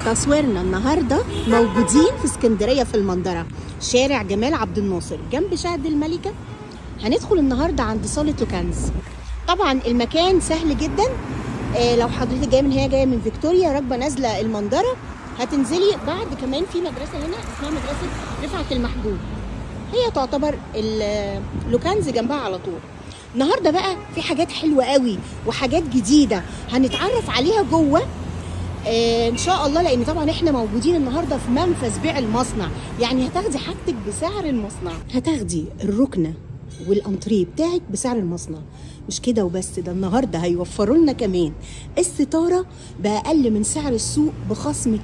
تصويرنا النهارده موجودين في اسكندريه في المنظره شارع جمال عبد الناصر جنب شهد الملكه هندخل النهارده عند صاله لوكانز طبعا المكان سهل جدا آه لو حضرتك جايه من هي جايه من فيكتوريا راكبه نازله المنظره هتنزلي بعد كمان في مدرسه هنا اسمها مدرسه رفعت المحجوب هي تعتبر ال- لوكانز جنبها على طول النهارده بقى في حاجات حلوه قوي وحاجات جديده هنتعرف عليها جوه آه ان شاء الله لان طبعا احنا موجودين النهارده في منفذ بيع المصنع يعني هتاخدي حاجتك بسعر المصنع هتاخدي الركنه والانتريه بتاعك بسعر المصنع مش كده وبس ده النهارده هيوفروا لنا كمان الستاره باقل من سعر السوق بخصم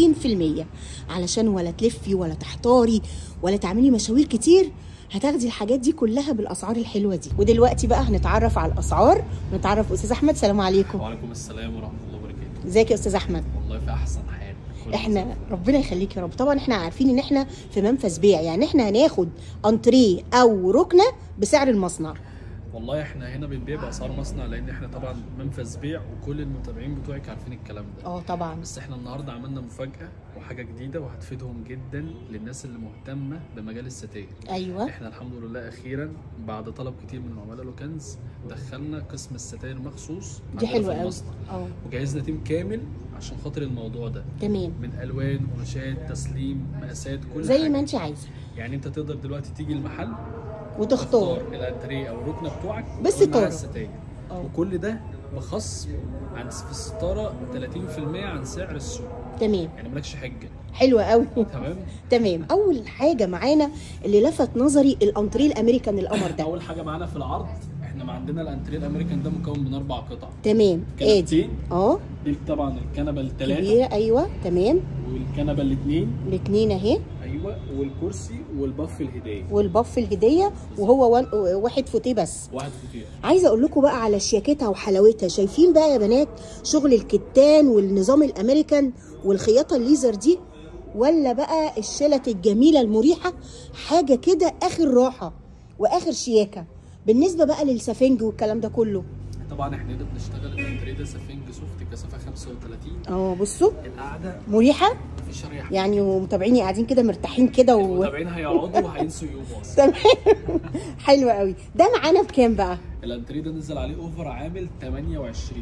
30% علشان ولا تلفي ولا تحتاري ولا تعملي مشاوير كتير هتاخدي الحاجات دي كلها بالاسعار الحلوه دي ودلوقتي بقى هنتعرف على الاسعار ونتعرف استاذ احمد سلام عليكم وعليكم السلام ورحمه الله وبركاته ازيك يا استاذ احمد والله في احسن حال كل احنا ربنا يخليك يا رب طبعا احنا عارفين ان احنا في منفذ بيع يعني احنا هناخد انتريه او ركنه بسعر المصنع والله احنا هنا بنبيع باسعار مصنع لان احنا طبعا منفذ بيع وكل المتابعين بتوعك عارفين الكلام ده اه طبعا بس احنا النهارده عملنا مفاجاه وحاجه جديده وهتفيدهم جدا للناس اللي مهتمه بمجال الستاير ايوه احنا الحمد لله اخيرا بعد طلب كتير من عملاء لوكانز دخلنا قسم الستاير مخصوص دي عندنا حلوه في قوي المصنع. اه وجهزنا تيم كامل عشان خاطر الموضوع ده تمام من الوان قماشات تسليم مقاسات كل زي حاجه ما انت عايزه يعني انت تقدر دلوقتي تيجي المحل وتختار تختار الانتريه او الركنه بتوعك بالستارة. ومعاها الستاير اه. وكل ده بخصم عن في الستاره 30% عن سعر السوق تمام يعني مالكش حجه حلوه قوي تمام تمام اول حاجه معانا اللي لفت نظري الانتريه الامريكان القمر ده اول حاجه معانا في العرض احنا ما عندنا الانتريه الامريكان ده مكون من اربع قطع تمام ادي كنبتين اه دي طبعا الكنبه الثلاثه كبيره ايوه تمام والكنبه الاثنين الاثنين اهي ايوه والكرسي والبف الهدايه والبف الهديه وهو وان- واحد فوتيه بس واحد فوتيه عايزه اقول لكم بقى على شياكتها وحلاوتها شايفين بقى يا بنات شغل الكتان والنظام الامريكان والخياطه الليزر دي ولا بقى الشلت الجميله المريحه حاجه كده اخر راحه واخر شياكه بالنسبه بقى للسفنج والكلام ده كله طبعا احنا هنا بنشتغل الانتريه ده سفنج سوفت كثافه 35 اه بصوا القعده مريحه مفيش ريحه يعني ومتابعيني قاعدين كده مرتاحين كده و... المتابعين هيقعدوا وهينسوا يقوموا اصلا تمام حلوه قوي ده معانا بكام بقى الانتريه ده نزل عليه اوفر عامل 28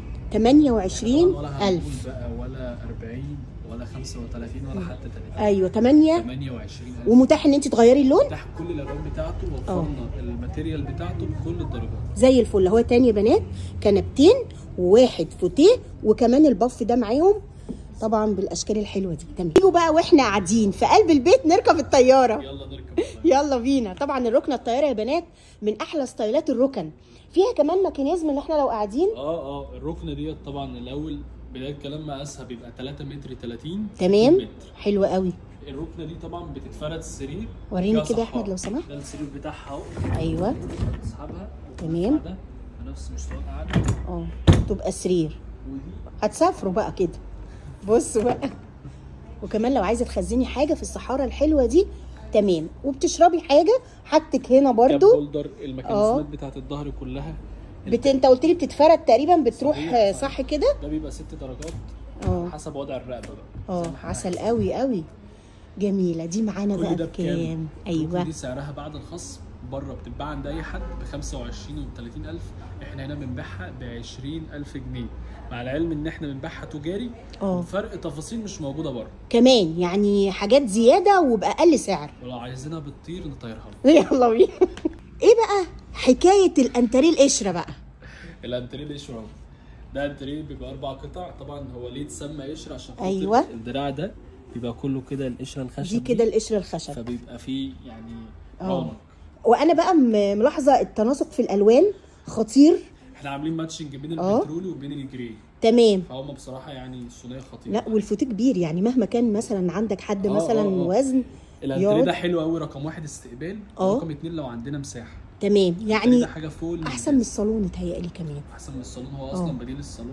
28 ولا هنقول ألف بقى ولا 40 ولا 35 ولا حتى 30 ايوه 8 28 ألف. ومتاح ان انت تغيري اللون تحت كل الالوان بتاعته وفرنا الماتيريال بتاعته بكل الدرجات زي الفل هو تاني يا بنات كنبتين وواحد فوتيه وكمان البف ده معاهم طبعا بالاشكال الحلوه دي تمام تيجوا بقى واحنا قاعدين في قلب البيت نركب الطياره يلا نركب يلا بينا طبعا الركنه الطياره يا بنات من احلى ستايلات الركن فيها كمان ميكانيزم اللي احنا لو قاعدين اه اه الركنه ديت طبعا الاول بدايه كلام مقاسها بيبقى 3 متر 30 تمام متر حلوه قوي الركنه دي طبعا بتتفرد السرير وريني فيها كده يا صحاري. أحمد لو سمحت. ده السرير بتاعها اهو ايوه تسحبها تمام. ده بنفس مستوى القعده اه تبقى سرير ودي هتسافروا بقى كده بصوا بقى وكمان لو عايزه تخزني حاجه في الصحاره الحلوه دي تمام وبتشربي حاجه حاجتك هنا كاب برضو هولدر الميكانيزمات بتاعت الظهر كلها بت... انت قلت لي بتتفرد تقريبا بتروح صحيح، آه، صحيح. صح كده ده بيبقى ست درجات اه حسب وضع الرقبه بقى اه زي ما احنا عسل قوي قوي جميله دي معانا كل بقى ده بكام بكام؟ ايوه دي سعرها بعد الخصم بره بتتباع عند اي حد ب 25 و 30 الف احنا هنا بنبيعها ب 20 الف جنيه مع العلم ان احنا بنبيعها تجاري اه. وفرق تفاصيل مش موجوده بره كمان يعني حاجات زياده وباقل سعر ولو عايزينها بتطير نطيرها يلا بينا ايه بقى حكايه الانتريه القشره بقى الانتريه القشره اهو ده انتريه بيبقى اربع قطع طبعا هو ليه اتسمى قشره عشان خاطر أيوة. الدراع ده بيبقى كله كده القشره الخشب دي كده القشره الخشب فبيبقى فيه يعني اه. رونق وانا بقى م- ملاحظه التناسق في الالوان خطير احنا عاملين ماتشنج بين اه. البترولي وبين الجراي تمام فهم بصراحه يعني ثنائي خطير لا والفوتيه كبير يعني مهما كان مثلا عندك حد اه، مثلا اه، اه. وزن الانتريه يقعد ده حلو قوي رقم واحد استقبال اه. رقم اتنين لو عندنا مساحه تمام الانتريه يعني ده حاجه فوق الممتاز. احسن من الصالون اتهيألي كمان احسن من الصالون هو اصلا بديل الصالون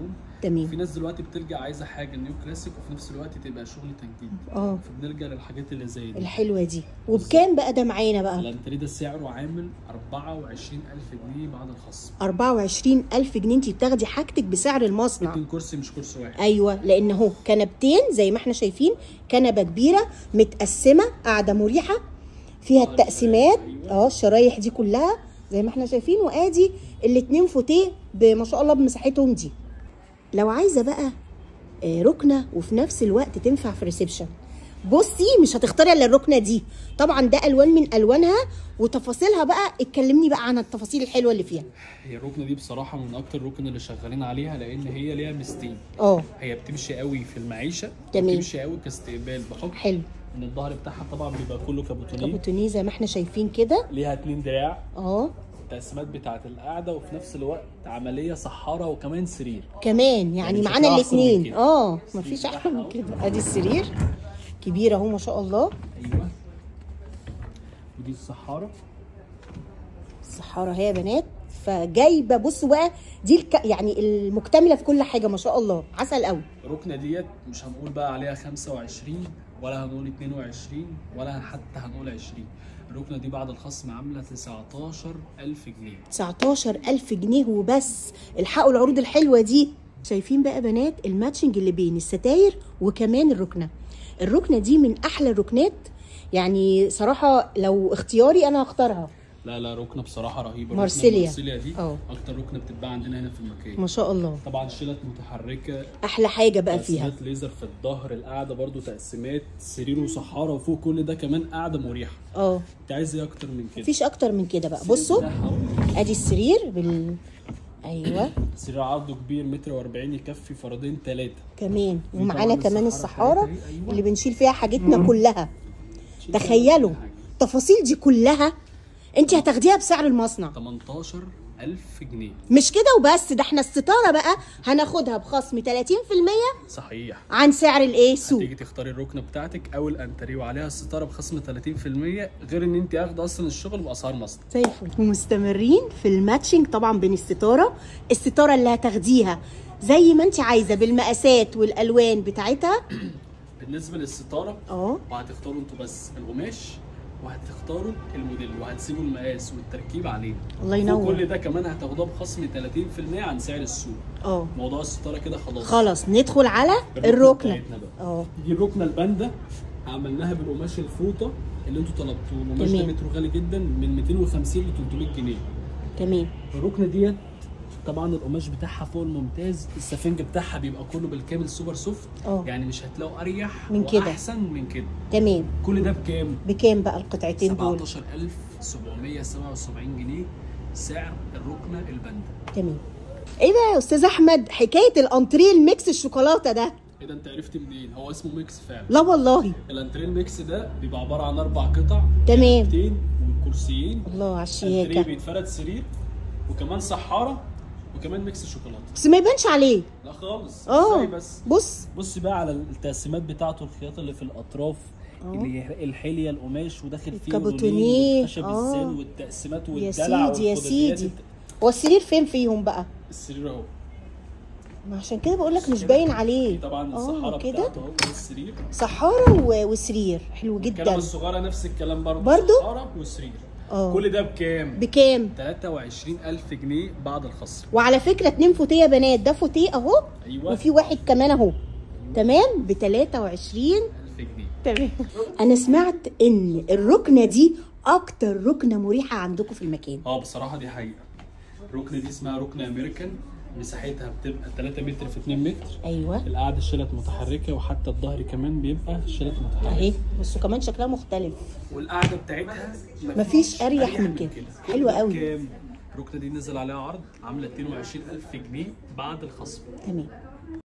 تمام في ناس دلوقتي بترجع عايزه حاجه نيو كلاسيك وفي نفس الوقت تبقى شغل تجديد اه فبنرجع للحاجات اللي زي دي الحلوه دي وبكام بقى ده معانا بقى الانتريه ده سعره عامل 24000 جنيه بعد الخصم 24000 جنيه انت بتاخدي حاجتك بسعر المصنع اتنين كرسي مش كرسي واحد ايوه لان اهو كنبتين زي ما احنا شايفين كنبه كبيره متقسمه قاعده مريحه فيها آه، التقسيمات أيوة. اه الشرايح دي كلها زي ما احنا شايفين وادي الاتنين فوتيه ما شاء الله بمساحتهم دي لو عايزه بقى آه، ركنه وفي نفس الوقت تنفع في ريسبشن بصي مش هتختاري الا الركنه دي طبعا ده الوان من الوانها وتفاصيلها بقى اتكلمني بقى عن التفاصيل الحلوه اللي فيها هي الركنه دي بصراحه من اكتر الركن اللي شغالين عليها لان هي ليها ميزتين اه هي بتمشي قوي في المعيشه تمام. بتمشي قوي كاستقبال بحكم حلو ان الظهر بتاعها طبعا بيبقى كله كابوتونيه كابوتونيه زي ما احنا شايفين كده ليها اتنين دراع اه التقسيمات بتاعه القعده وفي نفس الوقت عمليه صحاره وكمان سرير كمان يعني يعني مش معانا هتلاقي أحسن من الاثنين كده. اه السرير مفيش بتاعها احلى من أهو. كده ادي السرير كبير اهو ما شاء الله ايوه ودي الصحاره الصحارى اهي يا بنات فجايبه بصوا بقى دي الك... يعني المكتمله في كل حاجه ما شاء الله عسل قوي الركنه ديت مش هنقول بقى عليها 25 ولا هنقول 22 ولا حتى هنقول 20 الركنه دي بعد الخصم عامله 19000 جنيه 19000 جنيه وبس الحقوا العروض الحلوه دي شايفين بقى بنات الماتشنج اللي بين الستاير وكمان الركنه الركنه دي من احلى الركنات يعني صراحه لو اختياري انا هختارها لا لا ركنه بصراحه رهيبه ركنة مارسيليا. مارسيليا دي اه. اكتر ركنه بتتباع عندنا هنا في المكان ما شاء الله طبعا شلت متحركه احلى حاجه بقى فيها تقسيمات ليزر في الظهر القعده برضو تقسيمات سرير وصحاره وفوق كل ده كمان قعده مريحه اه انت عايز ايه اكتر من كده مفيش اكتر من كده بقى بصوا ده أهو. ادي السرير بال ايوه سرير عرضه كبير متر و40 يكفي فردين ثلاثه كمان في ومعانا طبعاً كمان الصحارى الصحاره بتاعتها دي، أيوة. اللي بنشيل فيها حاجتنا كلها تخيلوا التفاصيل دي كلها انت هتاخديها بسعر المصنع 18000 جنيه مش كده وبس ده احنا الستاره بقى هناخدها بخصم 30% صحيح عن سعر الايه السوق هتيجي تختاري الركنه بتاعتك او الانتريه وعليها الستاره بخصم 30% غير ان انت اخده اصلا الشغل باسعار مصر زي الفل ومستمرين في الماتشنج طبعا بين الستاره الستاره اللي هتاخديها زي ما انت عايزه بالمقاسات والالوان بتاعتها بالنسبه للستاره اه وهتختاروا انتوا بس القماش وهتختاروا الموديل وهتسيبوا المقاس والتركيب عليه الله ينور. وكل ده كمان هتاخدوه بخصم 30% عن سعر السوق اه موضوع الستاره كده خلاص خلاص ندخل على الركنه بتاعتنا بقى. اه دي الركنه الباندا عملناها بالقماش الفوطه اللي انتوا طلبتوه القماش ده تمام. متره غالي جدا من 250 ل 300 جنيه تمام الركنه ديت طبعا القماش بتاعها فوق الممتاز السفنج بتاعها بيبقى كله بالكامل سوبر سوفت اه. يعني مش هتلاقوا اريح من كده. واحسن من كده تمام كل ده بكام بكام بقى القطعتين دول 17777 جنيه سعر الركنه الباندا تمام ايه بقى يا استاذ احمد حكايه الانتريه الميكس الشوكولاته ده ايه ده انت عرفت منين هو اسمه ميكس فعلا لا والله الانتريه الميكس ده بيبقى عباره عن اربع قطع تمام. كنبتين وكرسيين الله على انتريه الشياكه بيتفرد سرير وكمان صحاره وكمان ميكس شوكولاته بس ما يبانش عليه لا خالص اه ازاي بس بص بص بقى على التقسيمات بتاعته الخياطه اللي في الاطراف اللي هي الحليه القماش وداخل فيه الكابوتونيه، رولين والخشب آه. الزان والتقسيمات يا والدلع سيدي يا والخضروات. سيدي هو السرير فين فيهم بقى السرير اهو ما عشان كده بقول لك مش باين عليه طبعا اه الصحاره كده بتاعته اهو والسرير صحاره و- وسرير حلو الكنبه جدا الصغيره نفس الكلام برضه برضو؟ صحاره وسرير اه كل ده بكام؟ بكام 23000 جنيه بعد الخصم وعلى فكره اتنين فوتيه يا بنات ده فوتيه اهو ايوه وفي واحد كمان اهو تمام ب 23 1000 جنيه تمام انا سمعت ان الركنه دي اكتر ركنه مريحه عندكم في المكان اه بصراحه دي حقيقه الركنه دي اسمها ركن امريكان مساحتها بتبقى 3 متر في 2 متر ايوه القعده شلت متحركه وحتى الظهر كمان بيبقى شلت متحركه اهي بصوا كمان شكلها مختلف والقعده بتاعتها مفيش أريح من كده. حلوة كل ده قوي. بكام؟ الركنه دي نزل عليها عرض عامله 22000 جنيه بعد الخصم تمام